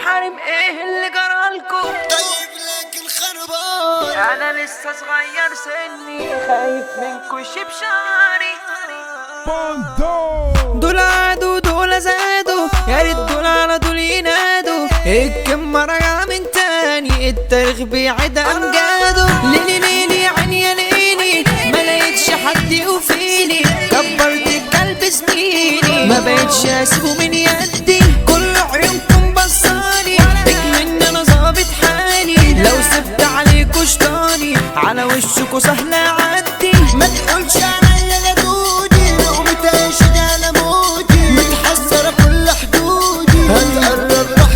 حريم ايه اللي جرالكم طيب لكن خربان انا لسه صغير سني خايف منكم شيب شعري دول عادوا دول زادوا يا ريت دول على دول ينادوا الكم راجعة من تاني التاريخ بيعد امجاده ليلي ليلي يا عيني يا ليلي ما لقيتش حد يوفيني كبرت الكلب سنيني ما بقتش اسيبه من يدي كل عيونكم بصاني اكمن انا ظابط حالي لو سبت عليكوا شطاني على وشكوا سهل اعدي ما تقولش عليا يا دودي لو متعشق على موتي متحسرة كل حدودي هتقرب راح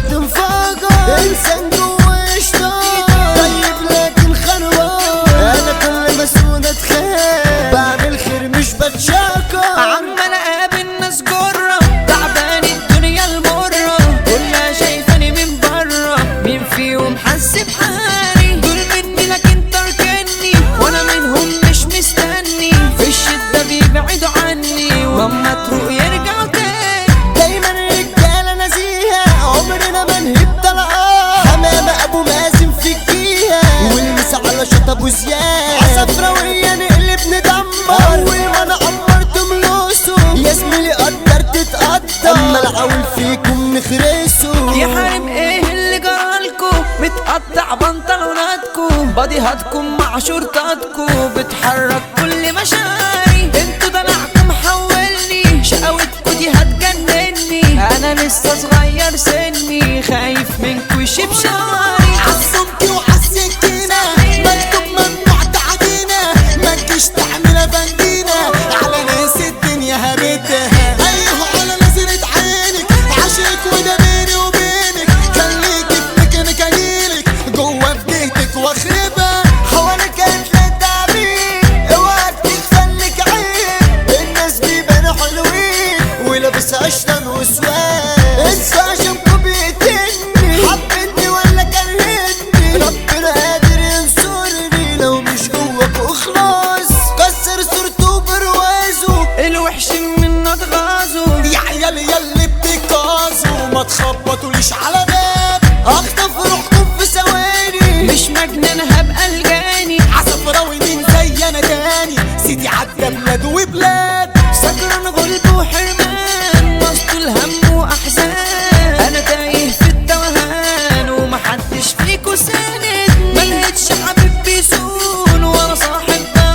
تنفجر انسان جوا اشتاق طيب لكن خربان انا كل مسؤول اتخان بعمل خير مش بتشاكر عمال اقابل ناس جرة تعبان الدنيا المرة كلها شايفاني من برا مين فيهم حس بحالي دول مني لكن تركني وانا منهم مش مستني في الشدة بيبعدوا عني واما تروق يرجعوا تاني دايما رجالة نزيهة عمرنا ما نهب طلقات حمامة ابو مازن في الجيهة والمس على شط ابو زياد عصفراوية نقلب ندمر اول ما انا عمرت ملوسه يا زميلي قدرت تتقدر اما العول فيكم نخرسه يا حريم ايه اللي جرالكو متقطع بنطلوناتكو باديهاتكم مع شرطاتكو بتحرك كل مشاعري انتوا دلعكم حولني شقاوتكو دي هتجنني انا لسه صغير سني خايف منكو يشيب شعري عالصمت وعالسكينة مكتوب ممنوع تعدينا ما تجيش تعمل بندينا على ناس الدنيا هبتها ايوه على نظرة عينك عشقك وده بيني وبينك خليك في مكانك اجيلك جوه في جهتك واخربها حواليك هتلاقي تعبين اوعى تخليك عيب الناس بيبانوا حلوين ولابس عشتان وسواد انسى عشانكوا بيقتلني حبني ولا كرهتني ربنا قادر ينصرني لو مش جواك اخلص كسر صورته بروازه الوحش منا اتغازوا يا عيال ياللي بتكازوا ما تخبطوليش على باب اخطف روحكم في ثواني مش مجنون هبقى الجاني عصفراوي مين زي انا تاني سيدي عدى بلاد وبلاد سكران غلب وحرمان وسط الهم واحزان انا تايه في التوهان ومحدش فيكو ساند ملقتش حبيب بيسون ولا صاحب ده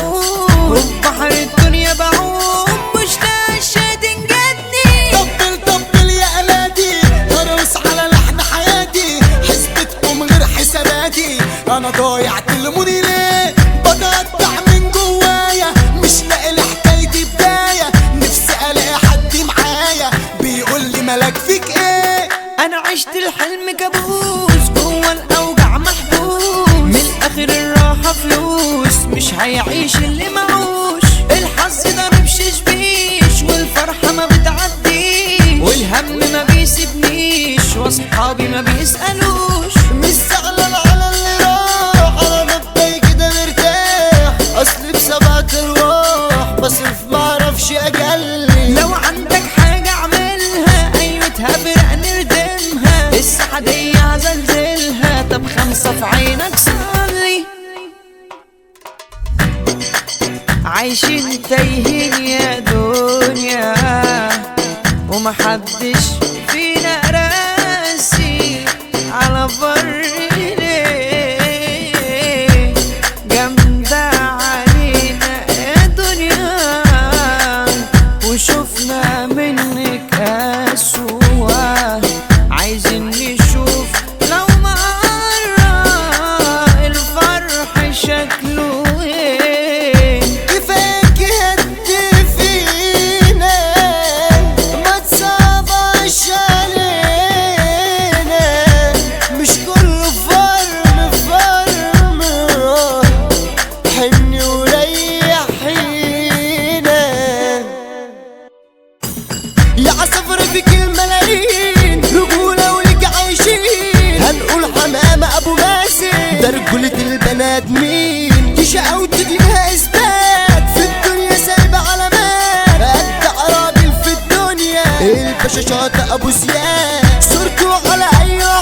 مضمون وفي بحر الدنيا بعوم مش لاقي شيء تنجدني طبل طبل يا الادي هرقص على لحن حياتي حسبتكم غير حساباتي انا ضايع تلموني ليه بتقطع من جوايا مش لاقي لحكايتي بدايه نفسي الاقي حد معايا بيقول لي مالك فيك ايه انا عشت الحلم كابوس جوه الاوجع محبوس من الاخر الراحه فلوس مش هيعيش اللي معوش الحظ ضرب ششبيش والفرحه ما بتعديش والهم ما بيسيبنيش واصحابي ما بيسالوش مش زعلان على اللي راح انا مبدأي كده مرتاح اصلي بسبعة ارواح بصرف معرفش اجلي لو عندك حاجه اعملها ايوتها برق نردمها السعديه هزلزلها طب خمسه في عينك صلي عايشين تايهين يا دنيا ومحدش فينا راسي على بر ليه جامدة علينا يا دنيا وشفنا منك أسوأ عايزين نشوف لو مرة الفرح شكله ايه كفاك هد فينا ما تصعبش علينا مش كل فرم فرم حني وريحينا يا عصفر فيك الملايين رجولة ولك عايشين هنقول حمامة أبو مازن ده رجولة البنات مين دي شقاوة ليها إثبات في الدنيا سايبة علامات قد راجل في الدنيا الباشا شاطئ أبو زياد صورته على أي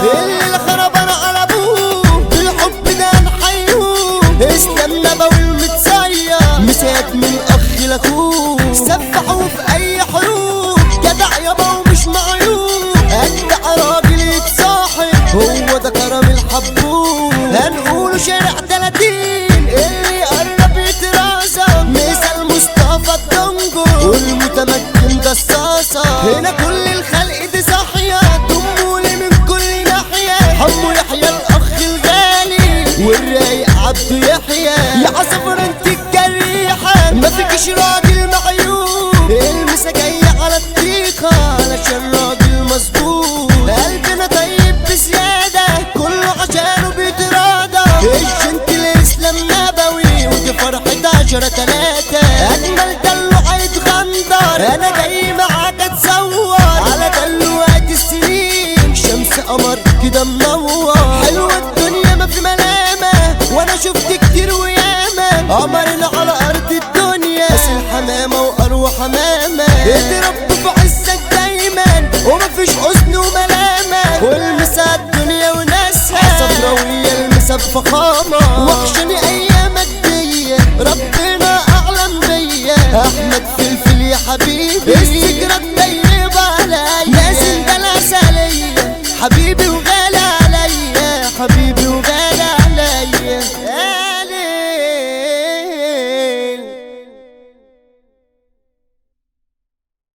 اللي الخربانة قلبوه بالحب ده نحيوه اسلام نبوي المتصير مسات من اخ لاخوه سفحوا في اي حروب جدع يابا ومش معيوب اجدع راجل يتصاحب هو ده كرم الحبوب هنقوله شارع 30 اللي قرب يتراسم مثل مصطفى الدنجو والمتمكن ده الصاصة هنا كل الخلق دي صاحية دمولي من كل ناحية حمو يحيى الأخ الغالي والرايق عبده يحيى يا عصفر انت الجريحة ما فيكش راجل معيوب المسا جاية على الطيخة علشان راجل مظبوط قلبنا طيب بزيادة كله عشانه بيتراضى الجنت الاسلام نبوي ودي فرحة عشرة تلاتة اجمل دلو هيتغندر انا جاي معاك اتصور على دلوقتي السنين شمس قمر كده منور حلوة الدنيا ما في ملامة وانا شفت كتير وياما قمرنا على ارض الدنيا بس الحمامة واروح حمامة اضرب في عزك دايما ومفيش حزن وملامة والمسا الدنيا وناسها صفراوية المسا بفخامة وحشني ايامك دي ربنا اعلم بيا احمد فلفل يا حبيبي السجرة طيبة عليا نازل ده العسلية حبيبي وغالي